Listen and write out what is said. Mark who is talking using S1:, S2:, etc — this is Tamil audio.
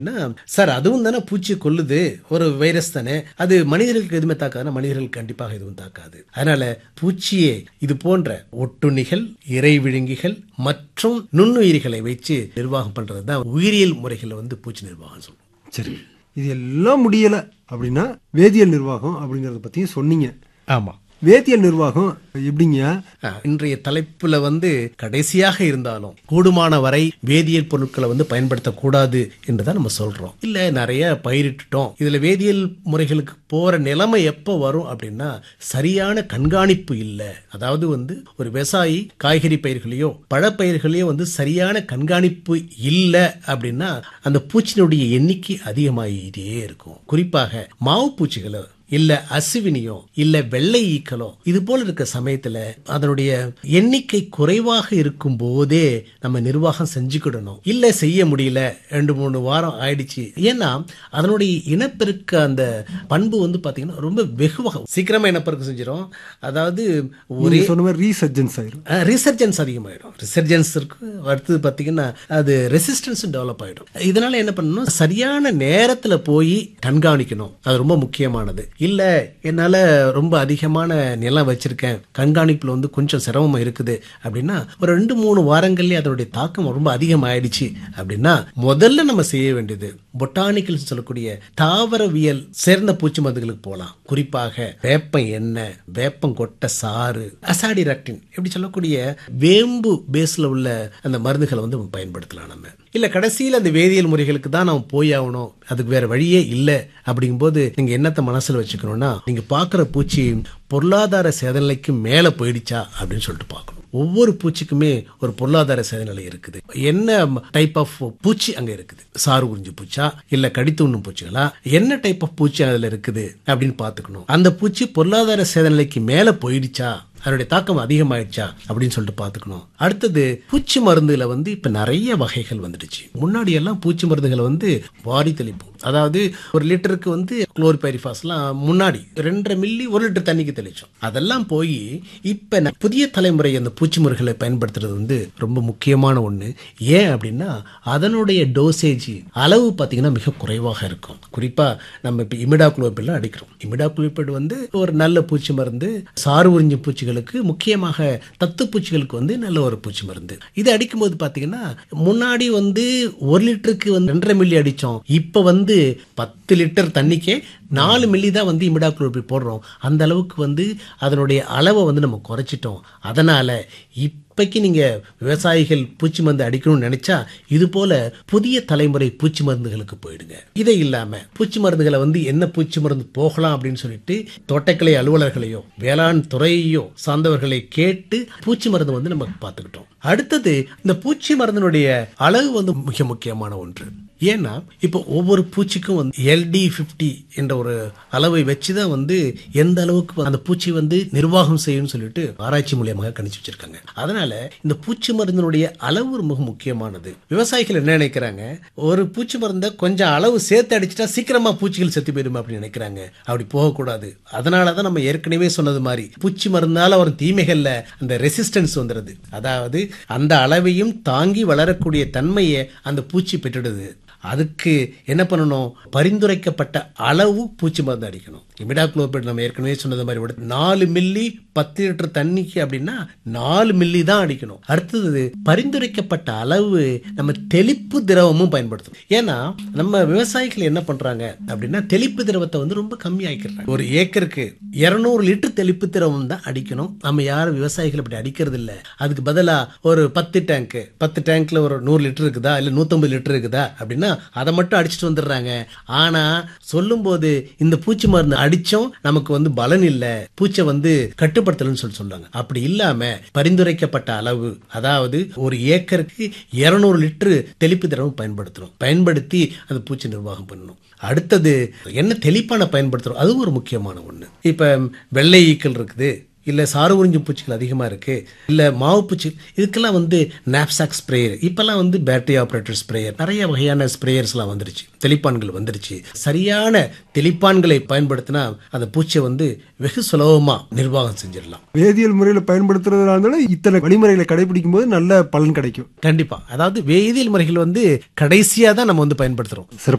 S1: என்ன, சார் அதுவும் தானே பூச்சி கொல்லுது ஒரு வைரஸ் தானே அது மனிதர்களுக்கு எதுவுமே தாக்காதுன்னா மனிதர்களுக்கு கண்டிப்பாக எதுவும் தாக்காது அதனால பூச்சியே இது போன்ற ஒட்டுண்ணிகள் இறை விழுங்கிகள் மற்றும் நுண்ணுயிரிகளை வச்சு நிர்வாகம் பண்றது தான் உயிரியல் முறைகளை வந்து பூச்சி நிர்வாகம் சொல்லுவோம்
S2: சரி இது எல்லாம் முடியல அப்படின்னா வேதியியல் நிர்வாகம் அப்படிங்கறத பத்தியும் சொன்னீங்க
S1: ஆமா
S2: வேதியியல் நிர்வாகம் எப்படிங்க
S1: ஆ, இன்றைய தலைப்புல வந்து கடைசியாக இருந்தாலும் கூடுமான வரை வேதியியல் பொருட்களை வந்து பயன்படுத்தக்கூடாது என்றுதான் நம்ம சொல்றோம் இல்ல நிறைய பயிரிட்டுட்டோம் இதுல வேதியியல் முறைகளுக்கு போற நிலைமை எப்போ வரும் அப்படின்னா சரியான கண்காணிப்பு இல்லை அதாவது வந்து ஒரு விவசாயி காய்கறி பயிர்களையோ பழப்பயிர்களையோ வந்து சரியான கண்காணிப்பு இல்லை அப்படின்னா அந்த பூச்சினுடைய எண்ணிக்கை அதிகமாகிட்டே இருக்கும் குறிப்பாக மாவு பூச்சிகளை இல்ல அசுவினியோ இல்ல வெள்ளை ஈக்களோ இது போல இருக்க சமயத்துல அதனுடைய எண்ணிக்கை குறைவாக இருக்கும் போதே நம்ம நிர்வாகம் செஞ்சுக்கிடணும் இல்ல செய்ய முடியல ரெண்டு மூணு வாரம் ஆயிடுச்சு ஏன்னா அதனுடைய இனப்பெருக்க அந்த பண்பு வந்து பாத்தீங்கன்னா ரொம்ப வெகுவாக சீக்கிரமா இனப்பெருக்கம் செஞ்சிடும் அதாவது ஒரே
S2: நீங்க சொன்ன மாதிரி ரீசர்ஜன்ஸ் ஆயிரும்
S1: ரிசர்ஜன்ஸ் அதிகமாயிடும் ரிசர்ஜன்ஸ் இருக்கு அடுத்தது பார்த்தீங்கன்னா அது ரெசிஸ்டன்ஸும் டெவலப் ஆயிடும் இதனால என்ன பண்ணணும் சரியான நேரத்துல போய் கண்காணிக்கணும் அது ரொம்ப முக்கியமானது இல்ல என்னால ரொம்ப அதிகமான நிலம் வச்சிருக்கேன் கண்காணிப்புல வந்து கொஞ்சம் சிரமமா இருக்குது அப்படின்னா ஒரு ரெண்டு மூணு வாரங்கள்லயே அதனுடைய தாக்கம் ரொம்ப அதிகமாயிடுச்சு அப்படின்னா முதல்ல நம்ம செய்ய வேண்டியது பொட்டானிக்கல் சொல்லக்கூடிய தாவரவியல் சேர்ந்த பூச்சி மருந்துகளுக்கு போகலாம் குறிப்பாக வேப்பம் எண்ணெய் வேப்பம் கொட்டை சாறு அசாடிராக்டின் இப்படி சொல்லக்கூடிய வேம்பு பேஸ்ல உள்ள அந்த மருந்துகளை வந்து நம்ம பயன்படுத்தலாம் நம்ம இல்ல கடைசியில் அந்த வேதியியல் முறைகளுக்கு தான் நம்ம போய் ஆகணும் அதுக்கு வேற வழியே இல்லை அப்படிங்கும்போது நீங்க என்னத்தை மனசுல வச்சுக்கணும்னா நீங்க பார்க்குற பூச்சி பொருளாதார சேதநிலைக்கு மேல போயிடுச்சா அப்படின்னு சொல்லிட்டு பார்க்கணும் ஒவ்வொரு பூச்சிக்குமே ஒரு பொருளாதார சேதநிலை இருக்குது என்ன டைப் ஆஃப் பூச்சி அங்க இருக்குது சாறு உறிஞ்சு பூச்சா இல்ல கடித்து உண்ணும் பூச்சிகளா என்ன டைப் ஆஃப் பூச்சி அதுல இருக்குது அப்படின்னு பார்த்துக்கணும் அந்த பூச்சி பொருளாதார சேதநிலைக்கு மேல போயிடுச்சா அதனுடைய தாக்கம் அதிகமாயிடுச்சா அப்படின்னு சொல்லிட்டு பார்த்துக்கணும் அடுத்தது பூச்சி மருந்துல வந்து இப்ப நிறைய வகைகள் வந்துடுச்சு முன்னாடி எல்லாம் பூச்சி மருந்துகளை வந்து வாரி தெளிப்போம் அதாவது ஒரு லிட்டருக்கு வந்து குளோரிபைரிஃபாஸ்லாம் முன்னாடி ரெண்டரை மில்லி ஒரு லிட்டர் தண்ணிக்கு தெளிச்சோம் அதெல்லாம் போய் இப்ப ந- புதிய தலைமுறை அந்த பூச்சி மருந்துகளை பயன்படுத்துறது வந்து ரொம்ப முக்கியமான ஒண்ணு ஏன் அப்படின்னா அதனுடைய டோசேஜ் அளவு பார்த்தீங்கன்னா மிக குறைவாக இருக்கும் குறிப்பா நம்ம இப்போ இமிடாக்ளோபிட் அடிக்கிறோம் இமிடாக்ளோபிட் வந்து ஒரு நல்ல பூச்சி மருந்து சாறு உறிஞ்சும் பூச்சிகளுக்கு முக்கியமாக தத்து பூச்சிகளுக்கு வந்து நல்ல ஒரு பூச்சி மருந்து இது அடிக்கும்போது பார்த்தீங்கன்னா முன்னாடி வந்து ஒரு லிட்டருக்கு வந்து ரெண்டரை மில்லி அடிச்சோம் இப்போ வந்து பத்து லிட்டர் தண்ணிக்கே நாலு மில்லி தான் வந்து இமிடாக்ளோபிட் போடுறோம் அந்த அளவுக்கு வந்து அதனுடைய அளவை வந்து நம்ம குறைச்சிட்டோம் அதனால இப்பைக்கு நீங்க விவசாயிகள் பூச்சி மருந்து அடிக்கணும்னு நினைச்சா இது போல புதிய தலைமுறை பூச்சி மருந்துகளுக்கு போயிடுங்க இதை இல்லாம பூச்சி மருந்துகளை வந்து என்ன பூச்சி மருந்து போகலாம் அப்படின்னு சொல்லிட்டு தோட்டக்கலை அலுவலர்களையோ வேளாண் துறையோ சார்ந்தவர்களை கேட்டு பூச்சி மருந்து வந்து நம்ம பார்த்துக்கிட்டோம் அடுத்தது இந்த பூச்சி மருந்தினுடைய அளவு வந்து மிக முக்கியமான ஒன்று ஏன்னா இப்போ ஒவ்வொரு பூச்சிக்கும் வந்து எல்டி ஃபிஃப்டி என்ற ஒரு அளவை வச்சு தான் வந்து எந்த அளவுக்கு அந்த பூச்சி வந்து நிர்வாகம் செய்யும்னு சொல்லிட்டு ஆராய்ச்சி மூலியமாக கணிச்சு வச்சிருக்காங்க அதனால இந்த பூச்சி மருந்தினுடைய அளவு ரொம்ப முக்கியமானது விவசாயிகள் என்ன நினைக்கிறாங்க ஒரு பூச்சி மருந்தை கொஞ்சம் அளவு சேர்த்து அடிச்சிட்டா சீக்கிரமா பூச்சிகள் செத்து போயிடும் அப்படின்னு நினைக்கிறாங்க அப்படி போகக்கூடாது அதனால தான் நம்ம ஏற்கனவே சொன்னது மாதிரி பூச்சி மருந்தால வரும் தீமைகள்ல அந்த ரெசிஸ்டன்ஸ் வந்துடுது அதாவது அந்த அளவையும் தாங்கி வளரக்கூடிய தன்மையை அந்த பூச்சி பெற்றுடுது அதுக்கு என்ன பண்ணணும் பரிந்துரைக்கப்பட்ட அளவு பூச்சி மருந்து அடிக்கணும் இமிடாக்ளோபிட் நம்ம ஏற்கனவே சொன்னது மாதிரி விட நாலு மில்லி பத்து லிட்டர் தண்ணிக்கு அப்படின்னா நாலு மில்லி தான் அடிக்கணும் அடுத்தது பரிந்துரைக்கப்பட்ட அளவு நம்ம தெளிப்பு திரவமும் பயன்படுத்தணும் ஏன்னா நம்ம விவசாயிகள் என்ன பண்றாங்க அப்படின்னா தெளிப்பு திரவத்தை வந்து ரொம்ப கம்மியாக்கிறாங்க ஒரு ஏக்கருக்கு இருநூறு லிட்டர் தெளிப்பு திரவம் தான் அடிக்கணும் நம்ம யாரும் விவசாயிகள் அப்படி அடிக்கிறது இல்ல அதுக்கு பதிலா ஒரு பத்து டேங்க் பத்து டேங்க்ல ஒரு நூறு லிட்டர் இருக்குதா இல்ல நூத்தம்பது லிட்டர் இருக்குதா அப்படின்னா அதை மட்டும் அடிச்சுட்டு வந்துடுறாங்க ஆனா சொல்லும்போது இந்த பூச்சி மருந்து அடிச்சோம் நமக்கு வந்து பலன் இல்ல பூச்சை வந்து கட்டுப்படுத்தலன்னு சொல்லி சொல்றாங்க அப்படி இல்லாம பரிந்துரைக்கப்பட்ட அளவு அதாவது ஒரு ஏக்கருக்கு 200 லிட்டர் தெளிப்பு திரவம் பயன்படுத்தணும் பயன்படுத்தி அந்த பூச்சி நிர்வாகம் பண்ணணும் அடுத்தது என்ன தெளிப்பான பயன்படுத்துறோம் அதுவும் ஒரு முக்கியமான ஒண்ணு இப்ப வெள்ளை ஈக்கள் இருக்குது இல்லை சாறு உறிஞ்சும் பூச்சிகள் அதிகமாக இருக்கு இல்லை மாவு பூச்சி இதுக்கெல்லாம் வந்து நாப்சாக் ஸ்ப்ரேயர் இப்போல்லாம் வந்து பேட்டரி ஆப்ரேட்டர் ஸ்ப்ரேயர் நிறைய வகையான ஸ்ப்ரேயர்ஸ்லாம் வந்துருச்சு தெளிப்பான்கள் வந்துருச்சு சரியான தெளிப்பான்களை பயன்படுத்தினா அந்த பூச்சியை வந்து வெகு சுலபமாக நிர்வாகம் செஞ்சிடலாம்
S2: வேதியியல் முறையில் பயன்படுத்துறதுனால இருந்தாலும் இத்தனை வழிமுறைகளை கடைபிடிக்கும் போது நல்ல பலன் கிடைக்கும்
S1: கண்டிப்பாக அதாவது வேதியியல் முறைகள் வந்து கடைசியாக தான் நம்ம வந்து பயன்படுத்துகிறோம்